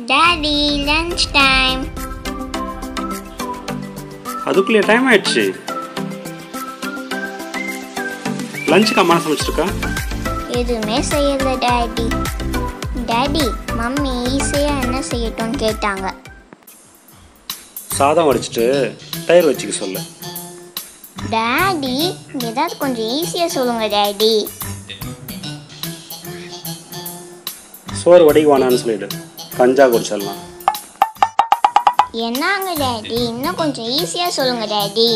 daddy lunch time அதுக்குள்ளே time ஆயிடுச்சு லஞ்சுக்கு அம்மா சமைச்சிருக்கா எதுவுமே செய்யல டாடி டாடி மம்மி ஈஸியாக என்ன செய்யட்டும்னு கேட்டாங்க சாதம் வடிச்சிட்டு தயிர் வச்சுக்க சொல்லு டாடி ஏதாவது கொஞ்சம் ஈஸியாக சொல்லுங்க டாடி சோறு வடிக்க வேணான்னு சொல்லிடு கஞ்சா குடிச்சிடலாம் என்னங்க டாடி இன்னும் கொஞ்சம் ஈஸியாக சொல்லுங்க டாடி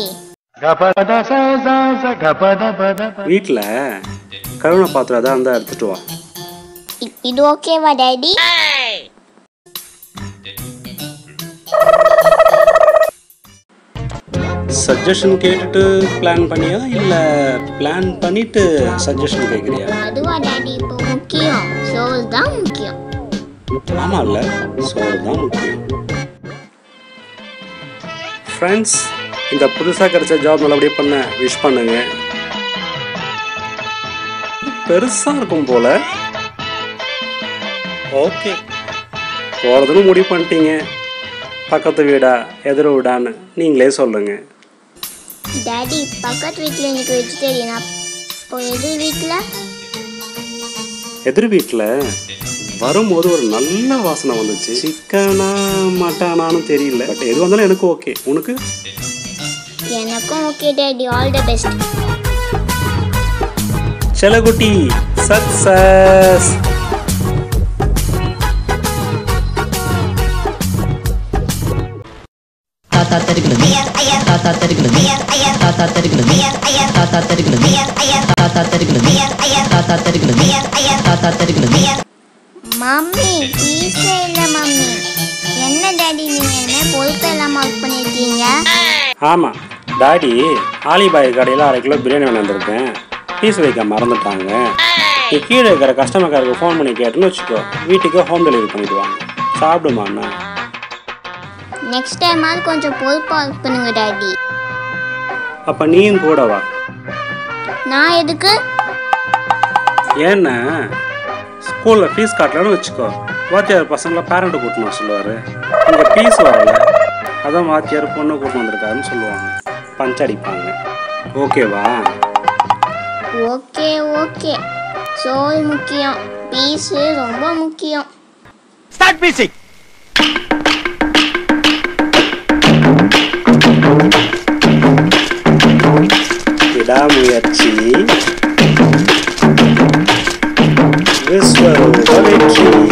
வீட்டில் கழுவின பாத்திரம் எதாவது இருந்தால் எடுத்துட்டு வா இ- இது ஓகேவா டாடி சஜஷன் கேட்டுட்டு பிளான் பண்ணியா இல்லை பிளான் பண்ணிட்டு சஜஷன் கேட்குறியா அதுவா டாடி இப்போ முக்கியம் சோல் தான் முக்கியம் ஆமாம் இல்லை சோறு தான் முக்கியம் ஃப்ரெண்ட்ஸ் இந்த புதுசாக கிடைச்ச ஜாப் நல்லபடியாக பண்ண விஷ் பண்ணுங்க பெருசாக இருக்கும் போல ஓகே போகிறதுன்னு முடிவு பண்ணிட்டீங்க பக்கத்து வீடா எதிர வீடான்னு நீங்களே சொல்லுங்கள் டாடி பக்கத்து வீட்டில் எனக்கு வெஜிடேரியன் அப்போ எது வீட்டில் எதிர் வீட்டில் வரும்போது ஒரு நல்ல வாசனை வந்துச்சு சிக்கனா மட்டானான்னு தெரியல பட் எது வந்தாலும் எனக்கு ஓகே உனக்கு எனக்கும் okay daddy all the best செலகுட்டி சக்சஸ் தாத்தா தெருக்குலது தாத்தா தெருக்குலது தாத்தா தெருக்குலது தாத்தா தெருக்குலது தாத்தா தெருக்குலது தாத்தா தெருக்குலது தாத்தா தெருக்குலது மம்மி பீஸே இல்லை மம்மி என்ன டாடி நீங்கள் என்ன பொறுப்பு எல்லாம் ஒர்க் பண்ணியிருக்கீங்க ஆமாம் டாடி ஆலிபாய் கடையில் அரை கிலோ பிரியாணி வாங்கி வந்திருக்கேன் பீஸ் வைக்க மறந்துட்டாங்க நீ கீழே இருக்கிற கஸ்டமர் கேருக்கு ஃபோன் பண்ணி கேட்டுன்னு வச்சுக்கோ வீட்டுக்கு ஹோம் டெலிவரி பண்ணிடுவாங்க சாப்பிடுமா அண்ணா நெக்ஸ்ட் டைமாவது கொஞ்சம் பொறுப்பாக ஒர்க் பண்ணுங்க டாடி அப்போ நீயும் கூட வா நான் எதுக்கு ஏன்னா ஸ்கூலில் ஃபீஸ் கட்டலன்னு வச்சுக்கோ வாத்தியார் பசங்களை பேரண்ட்டை கூட்டணும் வர சொல்லுவார் இங்கே ஃபீஸ் வரல அதான் வாத்தியார் பொண்ணை கூட்டின்னு வந்திருக்காருன்னு சொல்லுவாங்க பஞ்சடிப்பாங்க ஓகேவா ஓகே ஓகே சோல் முக்கியம் பீஸு ரொம்ப முக்கியம் விடாமுயற்சி விஸ்வரூப வெற்றி